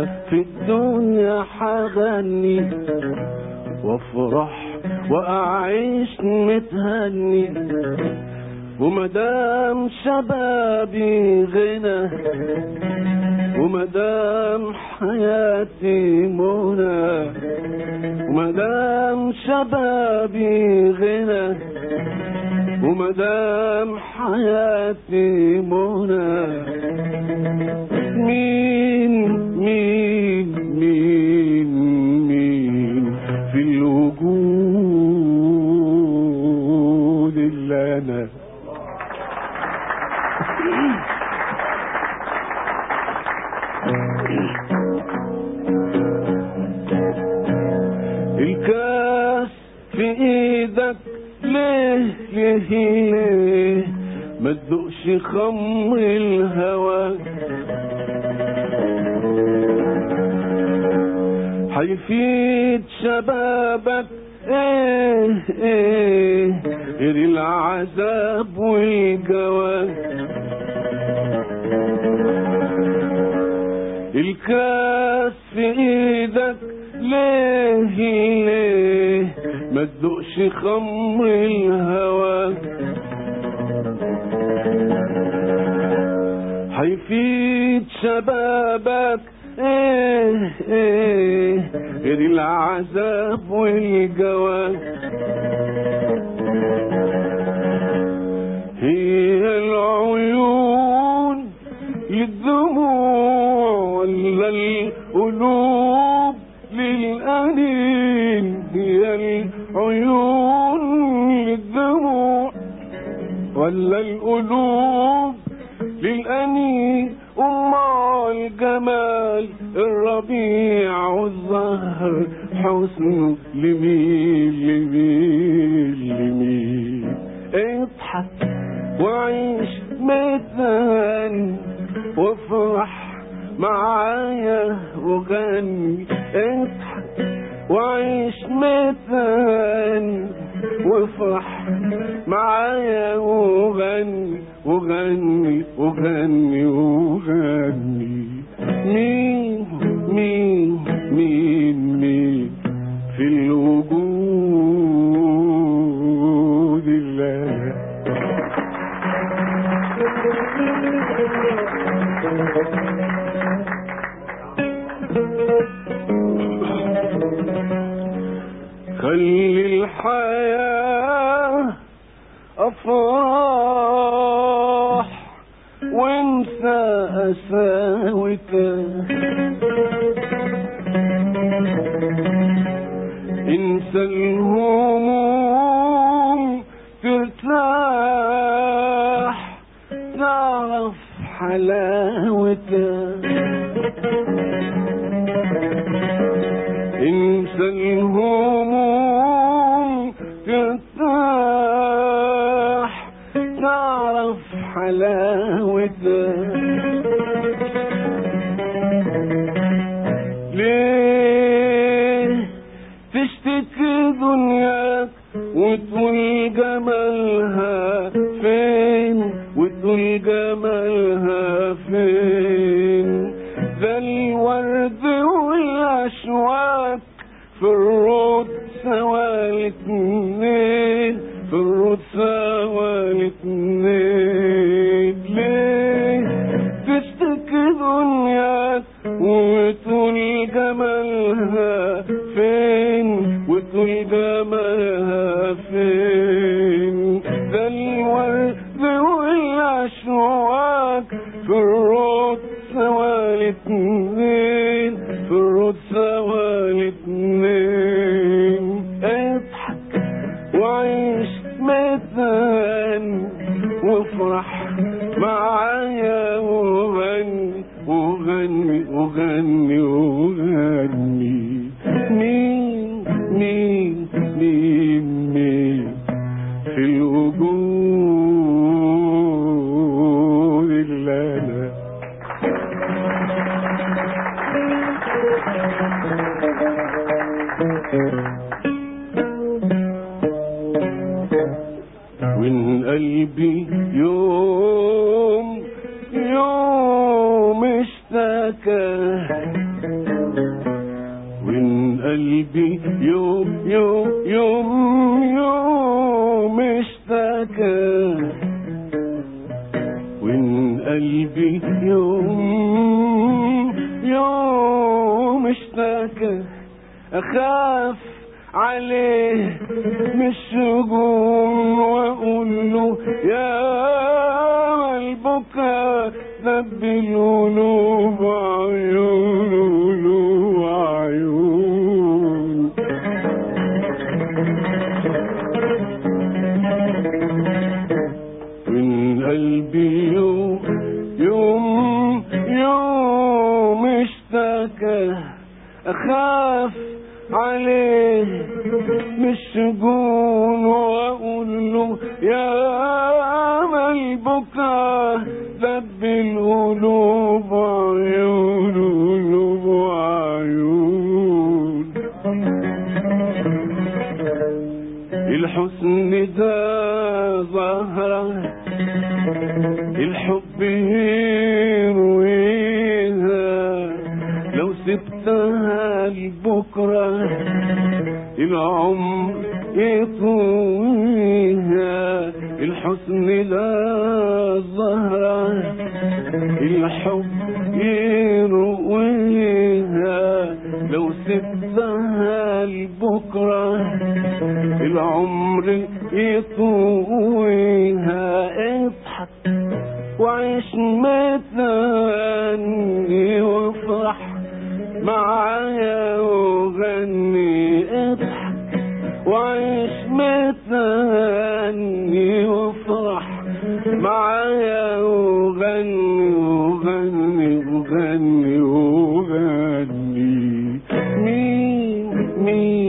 في الدنيا حغني وافرح واعيش متهني ومدام شبابي غنى ومدام حياتي منى ومدام شبابي غنى ومدام حياتي منى مين مين مين مين في الوجود اللي انا الكاس في ايدك ليه ليه ليه ما تدوقش خمر الهوى حيفيد شبابك ايه ايه غير العذاب والجواب الكاس في ايدك ليه ليه ما تدوقش خمر الهوى حيفيد شبابك ايه ايه غير العذاب والجواب هي العيون للدموع ولا القلوب للأنين هي العيون للدموع ولا القلوب للأنين أمال جمال الربيع والزهر حسن لمين لمين لمين اضحك وعيش متهان وافرح معايا وغني اضحك وعيش متهان وافرح معايا وغني وغني وغني وغني مين مين مين مين في الوجود اللي خلي الحياة أفراح وانسى أساوتك انسى الهموم ترتاح تعرف حلاوتك انسى الهموم ترتاح تعرف حلاوتك ليه تشتكي دنياك وتقول جمالها فين وتقول جمالها فين ده الورد والاشواك في الرود سوا الاتنين في الرود سوا الاتنين ليه تشتكي دنياك وتقول جمالها فين وتقول جمالها فين ده الورد والاشواك في الرود سوا الاتنين في الرود سوا الاتنين اضحك وعيش متان وافرح معايا وغني وغني وغني وغني مين مين مين مين في الوجود اللي انا وان قلبي يوم يوم اشتكى قلبي يوم يوم يوم يوم اشتكى وإن قلبي يوم يوم اشتكى أخاف عليه مش سجون وأقول له يا البكا ذبل قلوب عيون قلوب عيون من قلبي يوم يوم يوم اشتكى أخاف عليه مش سجون وأقول له يا ما البكا ذب القلوب عيون قلوب عيون الحسن ده ظهره الحب يرويها لو سبتها لبكرة العمر يطويها الحسن ده الزهرة الحب يرويها لو سبتها لبكرة العمر يطويها اضحك وعيش متاني وافرح معايا وغني اضحك وعيش متاني وافرح معايا وغني وغني وغني وغني مين مين